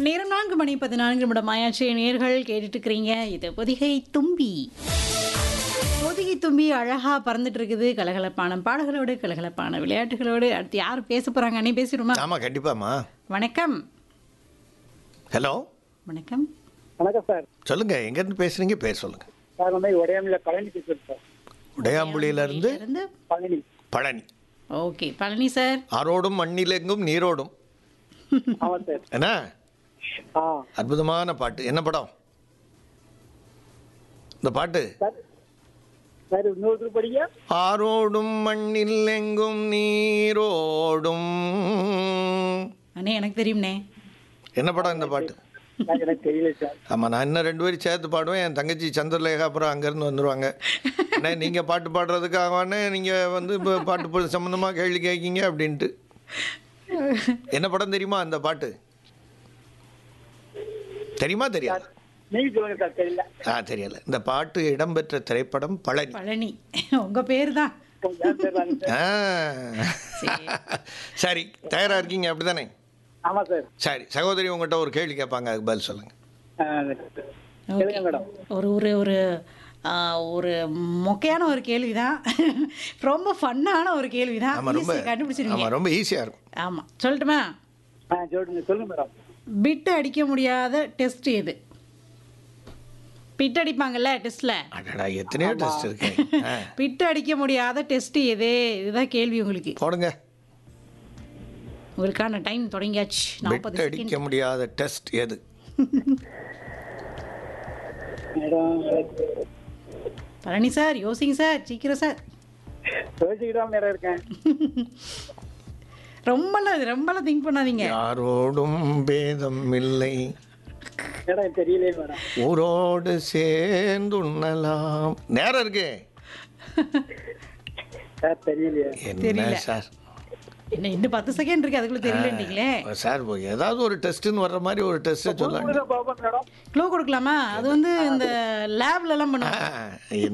நேரம் நான்கு மணி பதினான்கு நிமிடம் ஆயாச்சு நேர்கள் கேட்டுட்டு இருக்கிறீங்க இது பொதிகை தும்பி பொதிகை தும்பி அழகா பறந்துட்டு இருக்குது கலகலப்பான பாடல்களோடு கலகலப்பான விளையாட்டுகளோடு அடுத்து யார் பேச போறாங்க அண்ணே பேசிடுமா ஆமா கண்டிப்பாம்மா வணக்கம் ஹலோ வணக்கம் வணக்கம் சார் சொல்லுங்க எங்கேருந்து பேசுறீங்க பேர் சொல்லுங்க சார் வந்து உடையாமில பழனி பேசுறேன் சார் உடையாம்புலியில இருந்து இருந்து பழனி பழனி ஓகே பழனி சார் ஆரோடும் மண்ணிலெங்கும் நீரோடும் ஆமா சார் என்ன ஆ அற்புதமான பாட்டு என்ன படம் இந்த பாட்டு சார் சார் இன்னொரு படிங்க ஆரோடும் மண்ணில் எங்கும் நீரோடும் அண்ணே எனக்கு தெரியும்ண்ணே என்ன படம் இந்த பாட்டு சார் எனக்கு தெரியல சார் ஆமாம் நான் இன்னும் ரெண்டு பேரும் சேர்த்து பாடுவேன் என் தங்கச்சி சந்திரலேகா அப்புறம் அங்கேருந்து வந்துடுவாங்க அண்ணே நீங்கள் பாட்டு பாடுறதுக்காகவானே நீங்கள் வந்து இப்போ பாட்டு சம்மந்தமாக கேள்வி கேட்கீங்க அப்படின்ட்டு என்ன படம் தெரியுமா அந்த பாட்டு தெரியுமா தெரியாது நீங்க சொல்லுங்க சார் தெரியல ஆ தெரியல இந்த பாட்டு இடம்பெற்ற திரைப்படம் பழனி பழனி உங்க பேர் தான் கொஞ்சம் பேர் தாங்க சார் ஆ. சரி தயாரா இருக்கீங்க அப்படிதானே ஆமா சார் சரி சகோதரி உங்கள்கிட்ட ஒரு கேள்வி கேட்பாங்க அதுக்கு பதில் சொல்லுங்க ஆ, சொல்லுங்க மேடம் ஒரு ஒரு ஒரு ஆ, ஒரு மொக்கையான ஒரு கேள்விதான் ரொம்ப ஃபன்னான ஒரு கேள்விதான் ஆமா ரொம்ப Easy, கண்டுபிடிச்சிருவீங்க ஆமா ரொம்ப ஈஸியா இருக்கும் ஆமா சொல்லட்டுமா ஆ சொல்லுங்க சொல்லுங்க மேடம் பிட் அடிக்க முடியாத டெஸ்ட் எது பிட் அடிப்பாங்கல்ல டெஸ்ட்ல அடடா எத்தனையோ டெஸ்ட் இருக்கு ஆ, பிட் அடிக்க முடியாத டெஸ்ட் எது இதுதான் கேள்வி உங்களுக்கு போடுங்க உங்களுக்கான டைம் தொடங்கியாச்சு நாற்பது பெட் அடிக்க முடியாத டெஸ்ட் எது மேடம் பழனி சார் யோசிங்க சார் சீக்கிரம் சார் யோசிச்சுட்டு தான் நேரம் இருக்கேன் ரொம்பலாம் இது ரொம்பலாம் திங்க் பண்ணாதீங்க யாரோடும் பேதம் இல்லை மேடம் தெரியலையே மேடம் ஊரோடு சேர்ந்து உண்ணலாம் நேரம் இருக்கு சார் தெரியலையே என்ன தெரியல. சார் என்ன இன்னும் பத்து செகண்ட் இருக்கு அதுக்குள்ள தெரியலன்றீங்களே சார் ஏதாவது ஒரு டெஸ்ட்னு வர்ற மாதிரி ஒரு டெஸ்ட் சொல்லலாம் பாப்போம் மேடம் க்ளோ கொடுக்கலாமா அது வந்து இந்த லேப்ல எல்லாம் பண்ணுவாங்க ஆ,